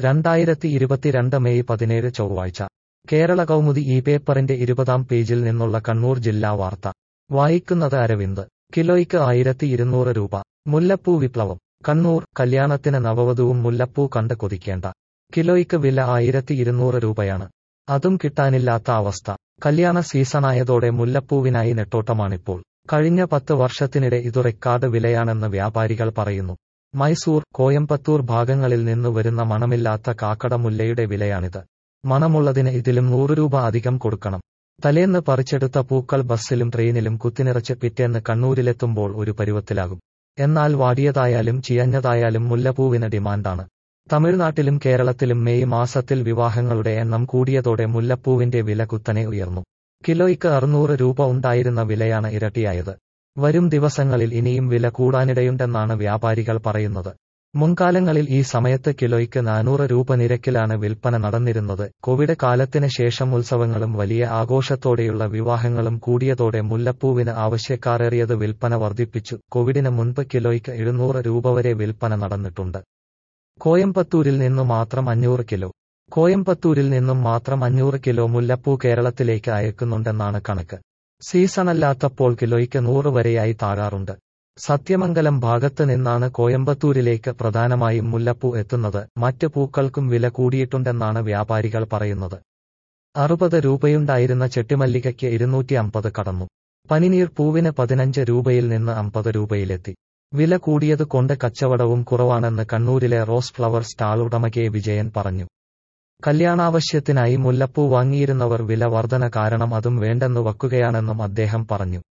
രണ്ടായിരത്തി ഇരുപത്തിരണ്ട് മെയ് പതിനേഴ് ചൊവ്വാഴ്ച കേരള കൗമുദി ഈ പേപ്പറിന്റെ ഇരുപതാം പേജിൽ നിന്നുള്ള കണ്ണൂർ ജില്ലാ വാർത്ത വായിക്കുന്നത് അരവിന്ദ് കിലോയ്ക്ക് ആയിരത്തി ഇരുന്നൂറ് രൂപ മുല്ലപ്പൂ വിപ്ലവം കണ്ണൂർ കല്യാണത്തിന് നവവധുവും മുല്ലപ്പൂ കണ്ട് കൊതിക്കേണ്ട കിലോയ്ക്ക് വില ആയിരത്തി ഇരുന്നൂറ് രൂപയാണ് അതും കിട്ടാനില്ലാത്ത അവസ്ഥ കല്യാണ സീസണായതോടെ മുല്ലപ്പൂവിനായി നെട്ടോട്ടമാണിപ്പോൾ കഴിഞ്ഞ പത്ത് വർഷത്തിനിടെ ഇതു റെക്കാർഡ് വിലയാണെന്ന് വ്യാപാരികൾ പറയുന്നു മൈസൂർ കോയമ്പത്തൂർ ഭാഗങ്ങളിൽ നിന്ന് വരുന്ന മണമില്ലാത്ത കാക്കട മുല്ലയുടെ വിലയാണിത് മണമുള്ളതിന് ഇതിലും നൂറ് രൂപ അധികം കൊടുക്കണം തലേന്ന് പറിച്ചെടുത്ത പൂക്കൾ ബസ്സിലും ട്രെയിനിലും കുത്തിനിറച്ച് പിറ്റേന്ന് കണ്ണൂരിലെത്തുമ്പോൾ ഒരു പരുവത്തിലാകും എന്നാൽ വാടിയതായാലും ചിയഞ്ഞതായാലും മുല്ലപ്പൂവിന് ഡിമാൻഡാണ് തമിഴ്നാട്ടിലും കേരളത്തിലും മെയ് മാസത്തിൽ വിവാഹങ്ങളുടെ എണ്ണം കൂടിയതോടെ മുല്ലപ്പൂവിന്റെ വില കുത്തനെ ഉയർന്നു കിലോയ്ക്ക് അറുന്നൂറ് രൂപ ഉണ്ടായിരുന്ന വിലയാണ് ഇരട്ടിയായത് വരും ദിവസങ്ങളിൽ ഇനിയും വില കൂടാനിടയുണ്ടെന്നാണ് വ്യാപാരികൾ പറയുന്നത് മുൻകാലങ്ങളിൽ ഈ സമയത്ത് കിലോയ്ക്ക് നാനൂറ് രൂപ നിരക്കിലാണ് വിൽപ്പന നടന്നിരുന്നത് കോവിഡ് കാലത്തിന് ശേഷം ഉത്സവങ്ങളും വലിയ ആഘോഷത്തോടെയുള്ള വിവാഹങ്ങളും കൂടിയതോടെ മുല്ലപ്പൂവിന് ആവശ്യക്കാരേറിയത് വിൽപ്പന വർദ്ധിപ്പിച്ചു കോവിഡിന് മുൻപ് കിലോയ്ക്ക് എഴുന്നൂറ് രൂപ വരെ വിൽപ്പന നടന്നിട്ടുണ്ട് കോയമ്പത്തൂരിൽ നിന്നു മാത്രം അഞ്ഞൂറ് കിലോ കോയമ്പത്തൂരിൽ നിന്നും മാത്രം അഞ്ഞൂറ് കിലോ മുല്ലപ്പൂ കേരളത്തിലേക്ക് അയക്കുന്നുണ്ടെന്നാണ് കണക്ക് സീസണല്ലാത്തപ്പോൾ കിലോയ്ക്ക് നൂറ് വരെയായി താഴാറുണ്ട് സത്യമംഗലം ഭാഗത്ത് നിന്നാണ് കോയമ്പത്തൂരിലേക്ക് പ്രധാനമായും മുല്ലപ്പൂ എത്തുന്നത് മറ്റ് പൂക്കൾക്കും വില കൂടിയിട്ടുണ്ടെന്നാണ് വ്യാപാരികൾ പറയുന്നത് അറുപത് രൂപയുണ്ടായിരുന്ന ചെട്ടിമല്ലികയ്ക്ക് ഇരുന്നൂറ്റി അമ്പത് കടന്നു പനിനീർ പൂവിന് പതിനഞ്ച് രൂപയിൽ നിന്ന് അമ്പത് രൂപയിലെത്തി വില കൂടിയത് കൊണ്ട് കച്ചവടവും കുറവാണെന്ന് കണ്ണൂരിലെ റോസ് ഫ്ലവർ സ്റ്റാൾ ഉടമ കെ വിജയൻ പറഞ്ഞു കല്യാണാവശ്യത്തിനായി മുല്ലപ്പൂ വാങ്ങിയിരുന്നവർ വില വർധന കാരണം അതും വേണ്ടെന്ന് വക്കുകയാണെന്നും അദ്ദേഹം പറഞ്ഞു